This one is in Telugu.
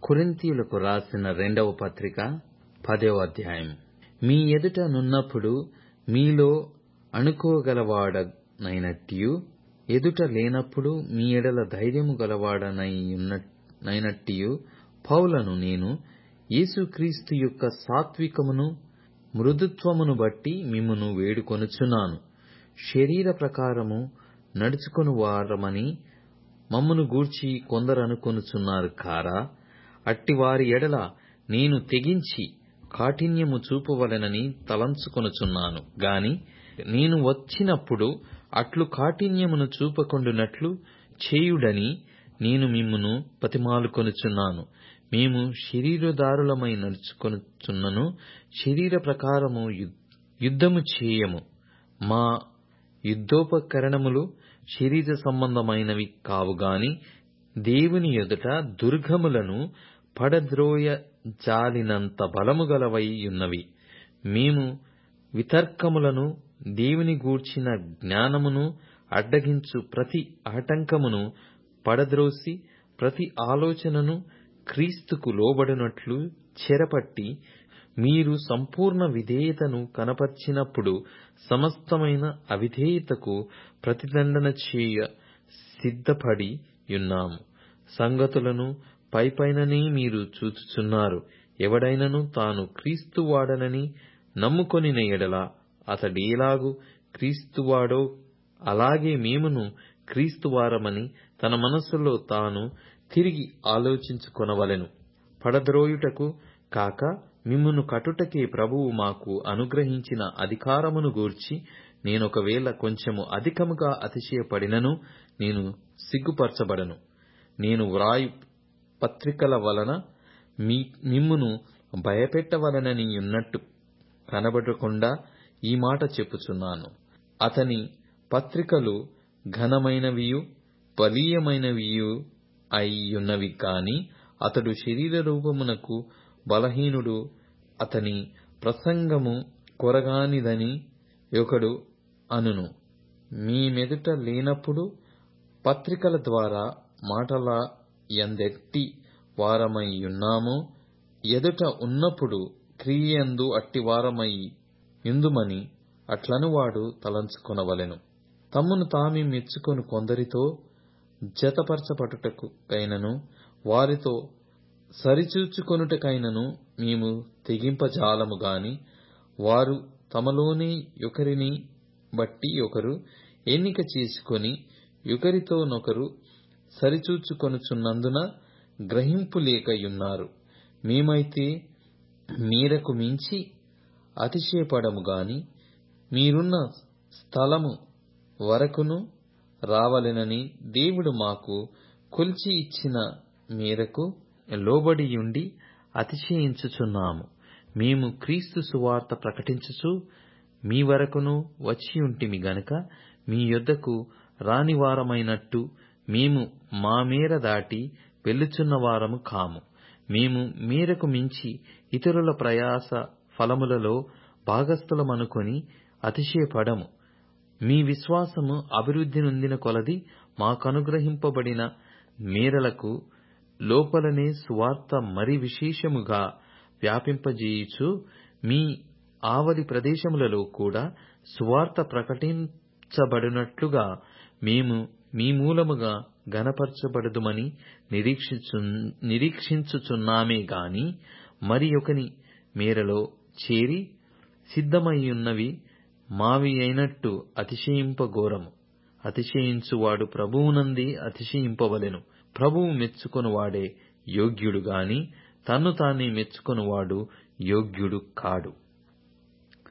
కొరింథీయులకు రాసిన రెండవ పత్రిక పదవ అధ్యాయం మీ ఎదుట నున్నప్పుడు మీలో అనుకోగలవాడనైనట్టియు ఎదుట లేనప్పుడు మీ ఎడల ధైర్యము గలవాడనైనట్టియు పౌలను నేను యేసుక్రీస్తు యొక్క సాత్వికమును మృదుత్వమును బట్టి మిమ్మును వేడుకొనుచున్నాను శరీర ప్రకారము నడుచుకొనువారమని మమ్మును గూర్చి కొందరనుకొనుచున్నారు కారా అట్టివారి ఎడల నేను తెగించి కాఠిన్యము చూపవలెనని తలంచుకొనుచున్నాను గాని నేను వచ్చినప్పుడు అట్లు కాఠిన్యమును చూపకుండునట్లు చేయుడని నేను మిమ్మును బతిమాలుకొనుచున్నాను మేము శరీరధారులమై నడుచుకొనుచున్నను శరీర ప్రకారము యుద్ధము చేయము మా యుద్ధోపకరణములు శరీర సంబంధమైనవి కావుగాని దేవుని ఎదుట దుర్గములను పడద్రోయజాలినంత బలము గలవై యున్నవి మేము వితర్కములను దేవుని గూర్చిన జ్ఞానమును అడ్డగించు ప్రతి ఆటంకమును పడద్రోసి ప్రతి ఆలోచనను క్రీస్తుకు లోబడినట్లు చెరపట్టి మీరు సంపూర్ణ విధేయతను కనపర్చినప్పుడు సమస్తమైన అవిధేయతకు ప్రతిదండన చేయ సిద్ధపడి యున్నాము సంగతులను పైపైననే మీరు చూచుచున్నారు ఎవడైనను తాను క్రీస్తు వాడనని నమ్ముకొనిన ఎడల అతడేలాగు క్రీస్తువాడో అలాగే మేమును క్రీస్తువారమని తన మనస్సులో తాను తిరిగి ఆలోచించుకొనవలెను పడద్రోయుటకు కాక మిమ్మును కట్టుటకే ప్రభువు మాకు అనుగ్రహించిన అధికారమును గూర్చి నేనొకవేళ కొంచెము అధికముగా అతిశయపడినను నేను సిగ్గుపరచబడను నేను వ్రాయు పత్రికల వలన మిమ్మును భయపెట్టవలెనని యున్నట్టు కనబడకుండా ఈ మాట చెప్పుచున్నాను అతని పత్రికలు ఘనమైనవియు బలీయమైనవియు అయి కాని అతడు శరీర రూపమునకు బలహీనుడు అతని ప్రసంగము కొరగానిదని ఒకడు అనును మీమెదుట లేనప్పుడు పత్రికల ద్వారా మాటల యందెట్టి వారమై యున్నామో ఎదుట ఉన్నప్పుడు క్రియయందు అట్టివారమై యుందుమని అట్లనువాడు తలంచుకొనవలెను తమ్మును తామే మెచ్చుకొను కొందరితో జతపరచబడుటకైనను వారితో సరిచూచుకొనుటకైనను మేము తెగింపజాలము గాని వారు తమలోనే యొకరిని బట్టి ఒకరు ఎన్నిక చేసుకొని యొకరితో నొకరు సరిచూచుకొనుచున్నందున గ్రహింపు లేక యున్నారు మేమైతే మేరకు మించి అతిశయపడము గాని మీరున్న స్థలము వరకును రావలెనని దేవుడు మాకు కొలిచి ఇచ్చిన మేరకు లోబడియుండి అతిశయించుచున్నాము మేము క్రీస్తు సువార్త ప్రకటించుచు మీ వరకును వచ్చియుంటిమి గనుక మీ యొద్దకు రానివారమైనట్టు మేము మా మేర దాటి వెళ్ళుచున్నవారము కాము మేము మేరకు మించి ఇతరుల ప్రయాస ఫలములలో భాగస్థులమనుకొని అతిశయపడము మీ విశ్వాసము అభివృద్ధి నొందిన కొలది మాకనుగ్రహింపబడిన మేరలకు లోపలనే సువార్త మరి విశేషముగా వ్యాపింపజేయుచు మీ ఆవలి ప్రదేశములలో కూడా సువార్త ప్రకటించబడినట్లుగా మేము మీ మూలముగా ఘనపరచబడుదుమని నిరీక్షించుచున్నామే గాని మరి ఒకని మేరలో చేరి సిద్ధమయ్యున్నవి మావి అయినట్టు అతిశయింపగోరము అతిశయించువాడు ప్రభువునందే అతిశయింపవలెను ప్రభువు మెచ్చుకొనువాడే యోగ్యుడు గాని తన్ను తానే మెచ్చుకొనువాడు యోగ్యుడు కాడు